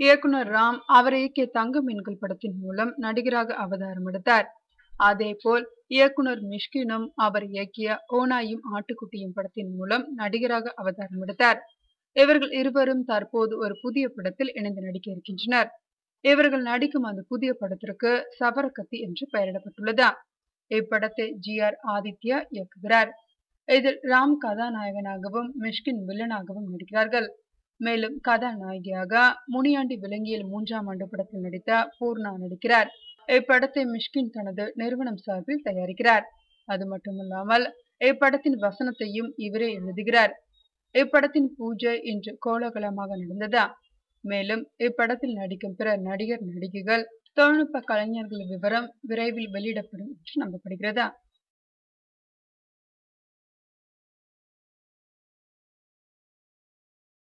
இயக்குனர் ராம் அவர் இயக்கிய தங்க மீன்கள் படத்தின் மூலம் நடிகராக அவதாரம் எடுத்தார் அதேபோல் இயக்குனர் மிஷ்கினும் அவர் இயக்கிய ஓனாயும் ஆட்டுக்குட்டியும் படத்தின் மூலம் நடிகராக அவதாரம் எடுத்தார் இவர்கள் இருவரும் தற்போது ஒரு புதிய படத்தில் இணைந்து நடிக்க இருக்கின்றனர் இவர்கள் நடிக்கும் அந்த புதிய படத்திற்கு சபரகத்தி என்று பெயரிடப்பட்டுள்ளது இப்படத்தை ஜி ஆர் ஆதித்யா இயக்குகிறார் இதில் ராம் கதாநாயகனாகவும் மிஷ்கின் வில்லனாகவும் நடிக்கிறார்கள் மேலும் கதாநாயகியாக முனியாண்டி விலங்கியல் மூன்றாம் ஆண்டு படத்தில் நடித்த பூர்ணா நடிக்கிறார் இப்படத்தை மிஷ்கின் தனது நிறுவனம் சார்பில் தயாரிக்கிறார் அது மட்டுமல்லாமல் இப்படத்தின் வசனத்தையும் இவரே எழுதுகிறார் இப்படத்தின் பூஜை இன்று கோலாகலமாக நடந்தது மேலும் இப்படத்தில் நடிக்கும் பிற நடிகர் நடிகைகள் தொழில்நுட்ப கலைஞர்கள் விவரம் விரைவில் வெளியிடப்படும் என்று நம்பப்படுகிறது